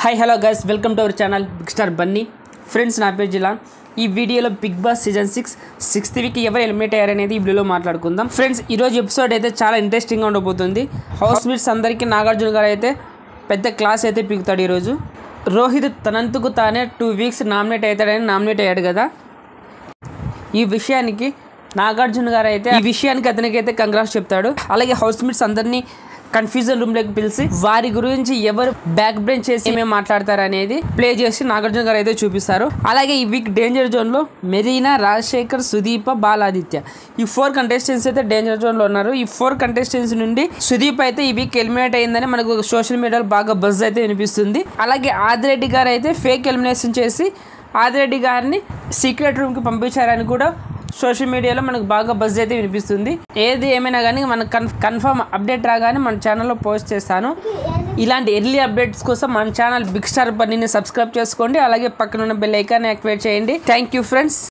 hi hello guys welcome to our channel Big Star Bunny friends నా పేరు జిలా ఈ వీడియోలో Big Boss season six sixth week ఎవరు ఎలిమినేట్ అయ్యారనేది ఈ వీడియోలో మాట్లాడుకుందాం ఫ్రెండ్స్ ఈరోజు ఎపిసోడ్ అయితే చాలా ఇంట్రెస్టింగ్గా ఉండబోతుంది హౌస్ మీట్స్ అందరికీ నాగార్జున గారు అయితే పెద్ద క్లాస్ అయితే పీకుతాడు ఈరోజు రోహిత్ తనంతుకు తానే టూ వీక్స్ నామినేట్ అవుతాడని నామినేట్ అయ్యాడు కదా ఈ విషయానికి నాగార్జున గారు అయితే ఈ విషయానికి అతనికి అయితే కంగ్రాట్స్ చెప్తాడు అలాగే హౌస్ మేట్స్ అందరినీ కన్ఫ్యూజన్ రూమ్ లోకి పిలిచి వారి గురించి ఎవరు బ్యాక్ బ్రెయిన్ చేసి ఏమేమి మాట్లాడతారు అనేది ప్లే చేసి నాగార్జున గారు అయితే చూపిస్తారు అలాగే ఈ వీక్ డేంజర్ జోన్ లో మెరీనా రాజశేఖర్ సుదీప బాలాదిత్య ఈ ఫోర్ కంటెస్టెంట్స్ అయితే డేంజర్ జోన్ లో ఉన్నారు ఈ ఫోర్ కంటెస్టెంట్స్ నుండి సుదీప్ అయితే ఈ వీక్ ఎలిమినేట్ అయిందని మనకు సోషల్ మీడియాలో బాగా బజ్ అయితే వినిపిస్తుంది అలాగే ఆదిరెడ్డి గారు అయితే ఫేక్ ఎలిమినేషన్ చేసి ఆదిరెడ్డి గారిని సీక్రెట్ రూమ్కి పంపించారని కూడా సోషల్ మీడియాలో మనకు బాగా బజ్ అయితే వినిపిస్తుంది ఏది ఏమైనా కానీ మనకు కన్ కన్ఫర్మ్ అప్డేట్ రాగానే మన ఛానల్లో పోస్ట్ చేస్తాను ఇలాంటి ఎర్లీ అప్డేట్స్ కోసం మన ఛానల్ బిగ్ స్టార్ పన్నీని సబ్స్క్రైబ్ చేసుకోండి అలాగే పక్కన ఉన్న బెల్ ఐకాన్ యాక్టివేట్ చేయండి థ్యాంక్ యూ ఫ్రెండ్స్